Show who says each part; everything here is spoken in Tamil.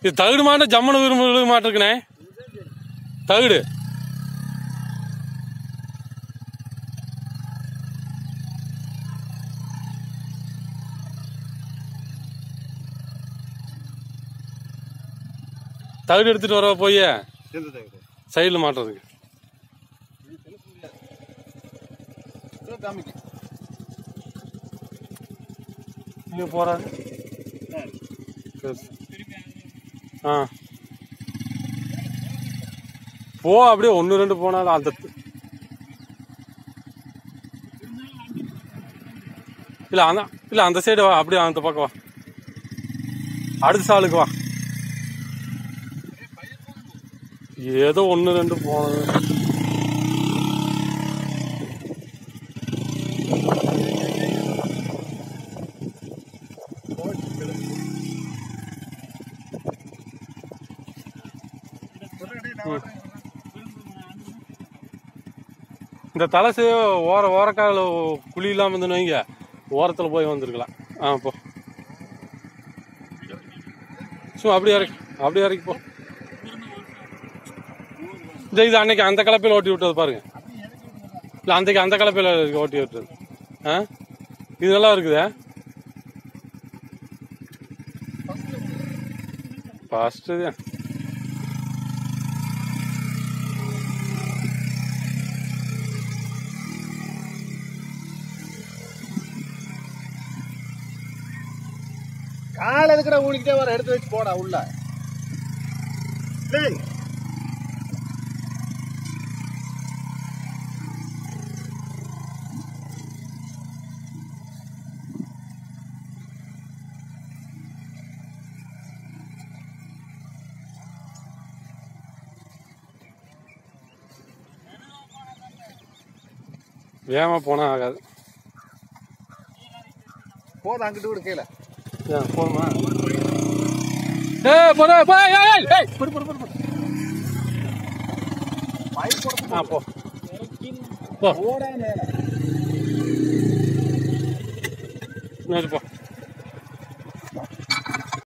Speaker 1: இது தகுடு மாட்ட ஜம்மனு விரும்பு மாட்டிருக்குனே தகுடு தகுடு எடுத்துட்டு வர போய்
Speaker 2: எந்த தகுடு
Speaker 1: சைடில் மாட்டுறதுக்கு
Speaker 2: இதோ காமிக்கு
Speaker 1: இங்கே போகிறாரு ஆ போ அப்படியே ஒன்று ரெண்டு போனாலும் அந்த இல்லை அந்த இல்லை அந்த சைடு வா அப்படியே அந்த பக்கம் வா அடுத்த சாலுக்கு வா ஏதோ ஒன்று ரெண்டு போனது இந்த தலசு ஓர ஓரக்கால குழி இல்லாமல் இருந்துன்னு வைங்க ஓரத்தில் போய் வந்திருக்கலாம் ஆ போ சும்மா அப்படியே இறக்கி அப்படியே இறக்கி போ இந்த இது அன்னைக்கு அந்த கலப்பையில் ஓட்டி விட்டது பாருங்க இல்லை அன்றைக்கு அந்த கலப்பையில் ஓட்டி விட்டது ஆ இது நல்லா இருக்குதே ஃபஸ்ட்டு தான்
Speaker 2: கால இருக்கிற ஊனிக்கிட்டே வர எடுத்து வச்சு போடா உள்ள டேய்
Speaker 1: வேகமாக போனால் ஆகாது
Speaker 2: போதும் அங்கிட்டு விடு கீழே
Speaker 1: ஏன் போதுமா ஏய் போடா போ ஏய் ஏய் ஏய் போடு போடு போடு போடு.
Speaker 2: பைப் போட
Speaker 1: ஆ போ போ
Speaker 2: போடா மேல
Speaker 1: இன்னொரு போ